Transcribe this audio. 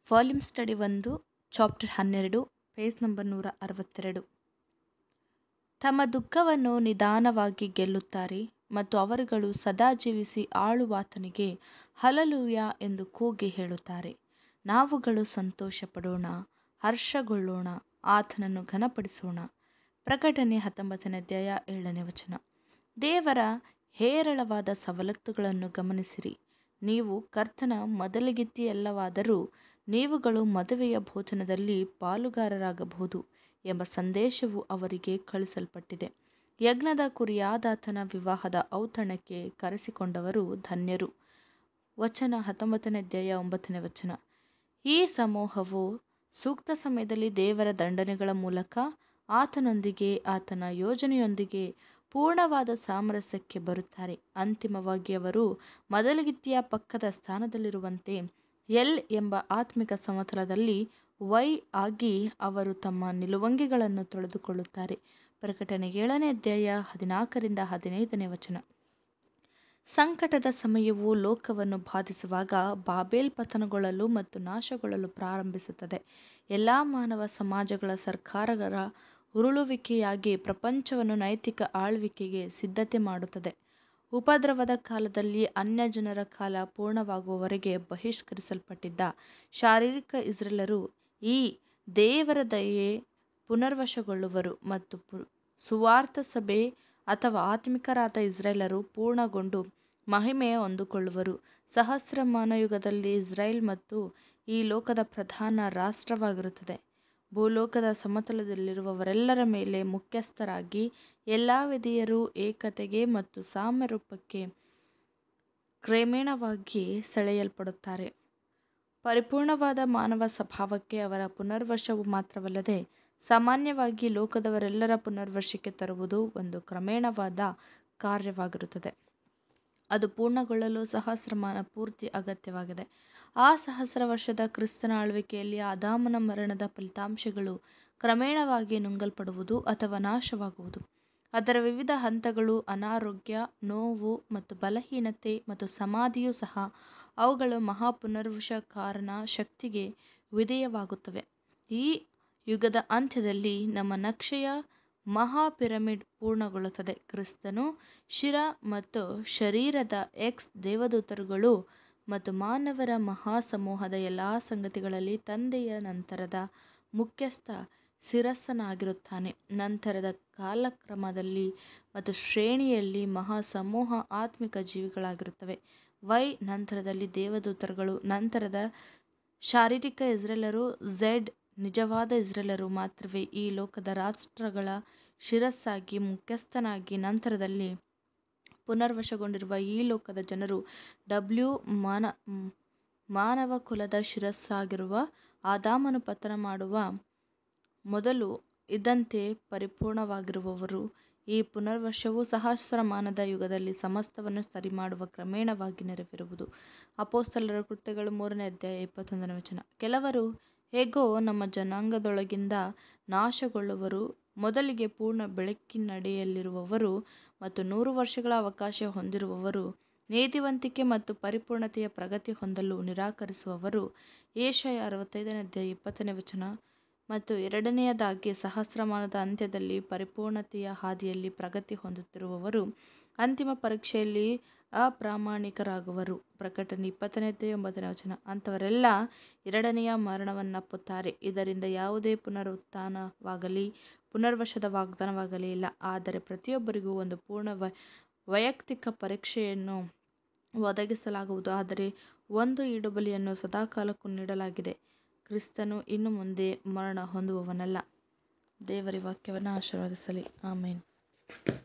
volume study ಒಂದು chapter ಹನ್ನೆರಡು page number ನೂರ ಅರವತ್ತೆರಡು ತಮ್ಮ ದುಃಖವನ್ನು ನಿಧಾನವಾಗಿ ಗೆಲ್ಲುತ್ತಾರೆ ಮತ್ತು ಅವರುಗಳು ಸದಾ ಜೀವಿಸಿ ಆಳುವಾತನಿಗೆ ಹಲಲೂಯ ಎಂದು ಕೂಗಿ ಹೇಳುತ್ತಾರೆ ನಾವುಗಳು ಸಂತೋಷಪಡೋಣ ಹರ್ಷಗೊಳ್ಳೋಣ ಆತನನ್ನು ಘನಪಡಿಸೋಣ ಪ್ರಕಟಣೆ ಹತ್ತೊಂಬತ್ತನೇ ಅಧ್ಯಾಯ ಏಳನೇ ವಚನ ದೇವರ ಹೇರಳವಾದ ಸವಲತ್ತುಗಳನ್ನು ಗಮನಿಸಿರಿ ನೀವು ಕರ್ತನ ಮೊದಲಿಗಿತ್ತಿಯಲ್ಲವಾದರೂ ನೀವುಗಳು ಮದುವೆಯ ಭೋಜನದಲ್ಲಿ ಪಾಲುಗಾರರಾಗಬಹುದು ಎಂಬ ಸಂದೇಶವು ಅವರಿಗೆ ಕಳಿಸಲ್ಪಟ್ಟಿದೆ ಯಜ್ಞದ ಕುರಿಯಾದಾತನ ವಿವಾಹದ ಔತಣಕ್ಕೆ ಕರೆಸಿಕೊಂಡವರು ಧನ್ಯರು ವಚನ ಹತ್ತೊಂಬತ್ತನೇ ಅಧ್ಯಾಯ ಒಂಬತ್ತನೇ ವಚನ ಈ ಸಮೂಹವು ಸೂಕ್ತ ಸಮಯದಲ್ಲಿ ದೇವರ ದಂಡನೆಗಳ ಮೂಲಕ ಆತನೊಂದಿಗೆ ಆತನ ಯೋಜನೆಯೊಂದಿಗೆ ಪೂರ್ಣವಾದ ಸಾಮರಸ್ಯಕ್ಕೆ ಬರುತ್ತಾರೆ ಅಂತಿಮವಾಗಿ ಅವರು ಮೊದಲಿಗಿತ್ತಿಯ ಪಕ್ಕದ ಸ್ಥಾನದಲ್ಲಿರುವಂತೆ ಎಲ್ ಎಂಬ ಆತ್ಮಿಕ ಸಮತಲದಲ್ಲಿ ವೈ ಆಗಿ ಅವರು ತಮ್ಮ ನಿಲುವಂಗಿಗಳನ್ನು ತೊಳೆದುಕೊಳ್ಳುತ್ತಾರೆ ಪ್ರಕಟಣೆ ಏಳನೇ ಅಧ್ಯಾಯ ಹದಿನಾಲ್ಕರಿಂದ ಹದಿನೈದನೇ ವಚನ ಸಂಕಟದ ಸಮಯವು ಲೋಕವನ್ನು ಬಾಧಿಸುವಾಗ ಬಾಬೇಲ್ ಪತನಗೊಳ್ಳಲು ಮತ್ತು ನಾಶಗೊಳ್ಳಲು ಪ್ರಾರಂಭಿಸುತ್ತದೆ ಎಲ್ಲ ಮಾನವ ಸಮಾಜಗಳ ಸರ್ಕಾರಗಳ ಉರುಳುವಿಕೆಯಾಗಿ ಪ್ರಪಂಚವನ್ನು ನೈತಿಕ ಆಳ್ವಿಕೆಗೆ ಸಿದ್ಧತೆ ಮಾಡುತ್ತದೆ ಉಪದ್ರವದ ಕಾಲದಲ್ಲಿ ಅನ್ಯಜನರ ಕಾಲ ಪೂರ್ಣವಾಗುವವರೆಗೆ ಬಹಿಷ್ಕರಿಸಲ್ಪಟ್ಟಿದ್ದ ಶಾರೀರಿಕ ಇಸ್ರೇಲರು ಈ ದೇವರ ದಯೆ ಪುನರ್ವಶಗೊಳ್ಳುವರು ಮತ್ತು ಸುವಾರ್ಥ ಸಭೆ ಅಥವಾ ಆತ್ಮಿಕರಾದ ಇಸ್ರೇಲರು ಪೂರ್ಣಗೊಂಡು ಮಹಿಮೆ ಹೊಂದಿಕೊಳ್ಳುವರು ಸಹಸ್ರಮಾನ ಯುಗದಲ್ಲಿ ಇಸ್ರೇಲ್ ಮತ್ತು ಈ ಲೋಕದ ಪ್ರಧಾನ ರಾಷ್ಟ್ರವಾಗಿರುತ್ತದೆ ಭೂಲೋಕದ ಸಮತಲದಲ್ಲಿರುವವರೆಲ್ಲರ ಮೇಲೆ ಮುಖ್ಯಸ್ಥರಾಗಿ ಎಲ್ಲ ವಿಧಿಯರು ಏಕತೆಗೆ ಮತ್ತು ಸಾಮ್ಯರೂಪಕ್ಕೆ ಕ್ರಮೇಣವಾಗಿ ಸೆಳೆಯಲ್ಪಡುತ್ತಾರೆ ಪರಿಪೂರ್ಣವಾದ ಮಾನವ ಸ್ವಭಾವಕ್ಕೆ ಅವರ ಪುನರ್ವಶವು ಮಾತ್ರವಲ್ಲದೆ ಸಾಮಾನ್ಯವಾಗಿ ಲೋಕದವರೆಲ್ಲರ ಪುನರ್ವಶಕ್ಕೆ ತರುವುದು ಒಂದು ಕ್ರಮೇಣವಾದ ಕಾರ್ಯವಾಗಿರುತ್ತದೆ ಅದು ಪೂರ್ಣಗೊಳ್ಳಲು ಸಹಸ್ರಮಾನ ಪೂರ್ತಿ ಅಗತ್ಯವಾಗಿದೆ ಆ ಸಹಸ್ರ ವರ್ಷದ ಕ್ರಿಸ್ತನ ಆಳ್ವಿಕೆಯಲ್ಲಿ ಆದಾಮನ ಮರಣದ ಫಲಿತಾಂಶಗಳು ಕ್ರಮೇಣವಾಗಿ ನುಂಗಲ್ಪಡುವುದು ಅಥವಾ ನಾಶವಾಗುವುದು ಅದರ ವಿವಿಧ ಹಂತಗಳು ಅನಾರೋಗ್ಯ ನೋವು ಮತ್ತು ಬಲಹೀನತೆ ಮತ್ತು ಸಮಾಧಿಯೂ ಸಹ ಅವುಗಳು ಮಹಾಪುನರ್ವಶಕಾರನ ಶಕ್ತಿಗೆ ವಿಧೇಯವಾಗುತ್ತವೆ ಈ ಯುಗದ ಅಂತ್ಯದಲ್ಲಿ ನಮ್ಮ ನಕ್ಷೆಯ ಮಹಾ ಪಿರಮಿಡ್ ಪೂರ್ಣಗೊಳ್ಳುತ್ತದೆ ಕ್ರಿಸ್ತನು ಶಿರ ಮತ್ತು ಶರೀರದ ಎಕ್ಸ್ ದೇವದೂತರುಗಳು ಮತ್ತು ಮಾನವರ ಮಹಾಸಮೂಹದ ಎಲ್ಲ ಸಂಗತಿಗಳಲ್ಲಿ ತಂದೆಯ ನಂತರದ ಮುಖ್ಯಸ್ಥ ಶಿರಸ್ಸನಾಗಿರುತ್ತಾನೆ ನಂತರದ ಕಾಲಕ್ರಮದಲ್ಲಿ ಮತ್ತು ಶ್ರೇಣಿಯಲ್ಲಿ ಮಹಾಸಮೂಹ ಆತ್ಮಿಕ ಜೀವಿಗಳಾಗಿರುತ್ತವೆ ವೈ ನಂತರದಲ್ಲಿ ದೇವದೂತರುಗಳು ನಂತರದ ಶಾರೀರಿಕ ಇಸ್ರೇಲರು ಝೆಡ್ ನಿಜವಾದ ಇಸ್ರೇಲರು ಮಾತ್ರವೇ ಈ ಲೋಕದ ರಾಷ್ಟ್ರಗಳ ಶಿರಸ್ಸಾಗಿ ಮುಖ್ಯಸ್ಥನಾಗಿ ನಂತರದಲ್ಲಿ ಪುನರ್ವಶಗೊಂಡಿರುವ ಈ ಲೋಕದ ಜನರು ಡಬ್ಲ್ಯೂ ಮಾನ ಮಾನವ ಕುಲದ ಶಿರಸ್ಸಾಗಿರುವ ಆದಾಮನು ಪತನ ಮಾಡುವ ಮೊದಲು ಇದ್ದಂತೆ ಪರಿಪೂರ್ಣವಾಗಿರುವವರು ಈ ಪುನರ್ವಶವು ಸಹಸ್ರಮಾನದ ಯುಗದಲ್ಲಿ ಸಮಸ್ತವನ್ನು ಸರಿ ಮಾಡುವ ಕ್ರಮೇಣವಾಗಿ ನೆರವೇರುವುದು ಅಪೋಸ್ತಲರ ಕೃತ್ಯಗಳು ಮೂರನೇ ಅಧ್ಯಾಯ ಇಪ್ಪತ್ತೊಂದನೇ ವಚನ ಕೆಲವರು ಹೇಗೋ ನಮ್ಮ ಜನಾಂಗದೊಳಗಿಂದ ನಾಶಗೊಳ್ಳುವರು ಮೊದಲಿಗೆ ಪೂರ್ಣ ಬೆಳಕಿನಡಿಯಲ್ಲಿರುವವರು ಮತ್ತು ನೂರು ವರ್ಷಗಳ ಅವಕಾಶ ಹೊಂದಿರುವವರು ನೀತಿವಂತಿಕೆ ಮತ್ತು ಪರಿಪೂರ್ಣತೆಯ ಪ್ರಗತಿ ಹೊಂದಲು ನಿರಾಕರಿಸುವವರು ಏಷಯ ಅರವತ್ತೈದನೇ ಅಧ್ಯಾಯ ಇಪ್ಪತ್ತನೇ ವಚನ ಮತ್ತು ಎರಡನೆಯದಾಗಿ ಸಹಸ್ರಮಾನದ ಅಂತ್ಯದಲ್ಲಿ ಪರಿಪೂರ್ಣತೆಯ ಹಾದಿಯಲ್ಲಿ ಪ್ರಗತಿ ಹೊಂದುತ್ತಿರುವವರು ಅಂತಿಮ ಪರೀಕ್ಷೆಯಲ್ಲಿ ಅಪ್ರಾಮಾಣಿಕರಾಗುವರು ಪ್ರಕಟಣೆ ಇಪ್ಪತ್ತನೇ ಅಧ್ಯಾಯ ಒಂಬತ್ತನೇ ವಚನ ಅಂಥವರೆಲ್ಲ ಎರಡನೆಯ ಮರಣವನ್ನಪ್ಪುತ್ತಾರೆ ಇದರಿಂದ ಯಾವುದೇ ಪುನರುತ್ಥಾನವಾಗಲಿ ಪುನರ್ವಶದ ವಾಗ್ದಾನವಾಗಲಿ ಇಲ್ಲ ಆದರೆ ಪ್ರತಿಯೊಬ್ಬರಿಗೂ ಒಂದು ಪೂರ್ಣ ವೈಯಕ್ತಿಕ ಪರೀಕ್ಷೆಯನ್ನು ಒದಗಿಸಲಾಗುವುದು ಆದರೆ ಒಂದು ಈಡುಬಲಿಯನ್ನು ಸದಾಕಾಲಕ್ಕೂ ನೀಡಲಾಗಿದೆ ಕ್ರಿಸ್ತನು ಇನ್ನು ಮುಂದೆ ಮರಣ ಹೊಂದುವವನಲ್ಲ ದೇವರ ವಾಕ್ಯವನ್ನು ಆಶೀರ್ವದಿಸಲಿ ಆಮೇನ್